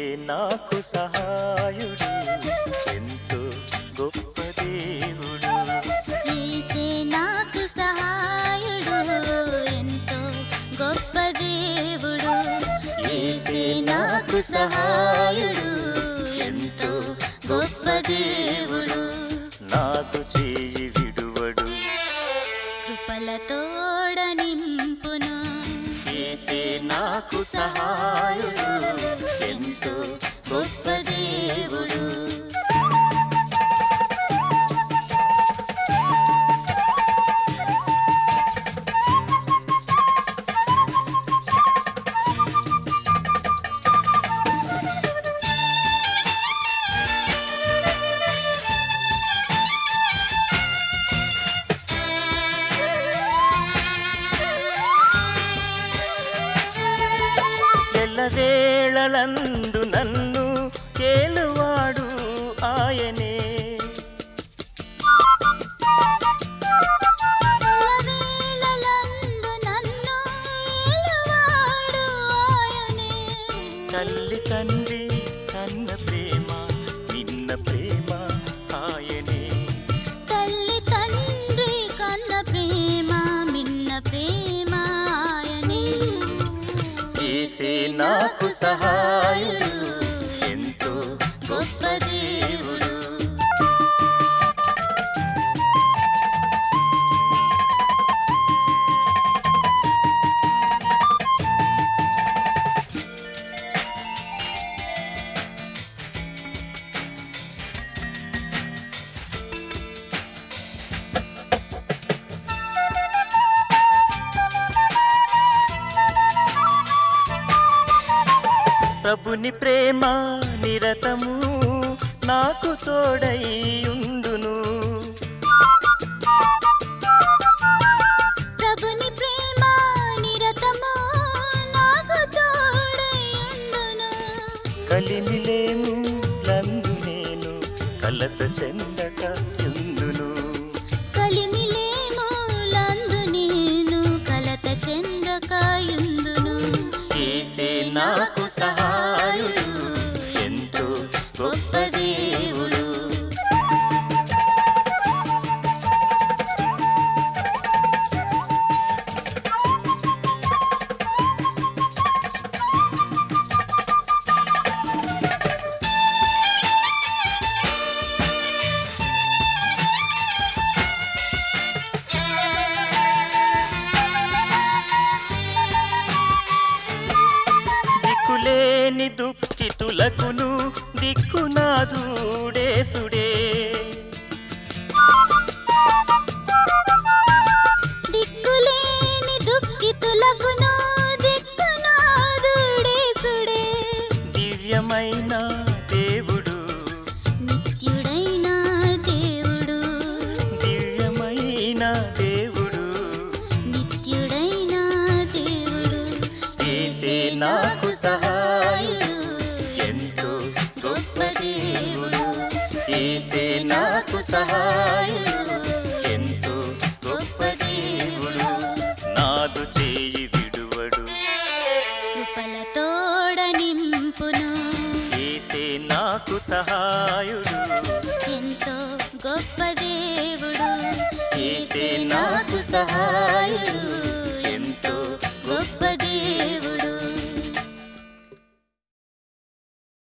నాకు సహాయుడు ఎంతో గొప్ప దేవుడు యేసే నాకు సహాయుడు ఎంతో గొప్ప దేవుడు యేసే నాకు సహాయుడు ఎంతో గొప్ప దేవుడు నాకు చేయి విడువడు కృపలతోడ నింపును యేసే నాకు సహాయుడు ఎంతో గొప్ప దేవుడు ఎల్లవేళలందు నన్ను కేలువాడు ఆయనే ఎల్లవేళలందు నన్ను ఏలువాడు ఆయనే. తల్లి తండ్రి కన్న ప్రేమ నిన్న ప్రేమ ఆయనే తల్లి తండ్రి కన్న ప్రేమ మిన్న ప్రేమ ఆయనే ఏసే నాకు సహాయుడు ఎంతో గొప్ప దేవుడు ప్రభుని ప్రేమ నిరతము నాకు తోడై ఉండును ప్రభుని ప్రేమ నిరతము నాకు తోడయుండును కలిమిలేము లందు నేను కలత చెందక యుందును కలిమిలేములందు నేను కలత చెందకాయుందును ఏసే నాకు సహాయుడు ఎంతో గొప్ప దేవుడు దిక్కులేని దుఃఖితులకును దిక్కునాథుడేసుడే దిక్కులేని దుఃఖితులకును దిక్కునాదుడేసుడే దివ్యమైన దేవుడు నిత్యుడైన దేవుడు దివ్యమైన దేవుడు నిత్యుడైన దేవుడు ఏసే నాకు సహాయుడు ఎంతో గొప్ప దేవుడు ఏసే నాకు సహాయుడు ఎంతో గొప్ప దేవుడు నాదు చేయి విడువడు కృపలతోడ నింపును ఏసే నాకు సహాయుడు ఎంతో గొప్ప దేవుడు ఏసే నాకు సహాయుడు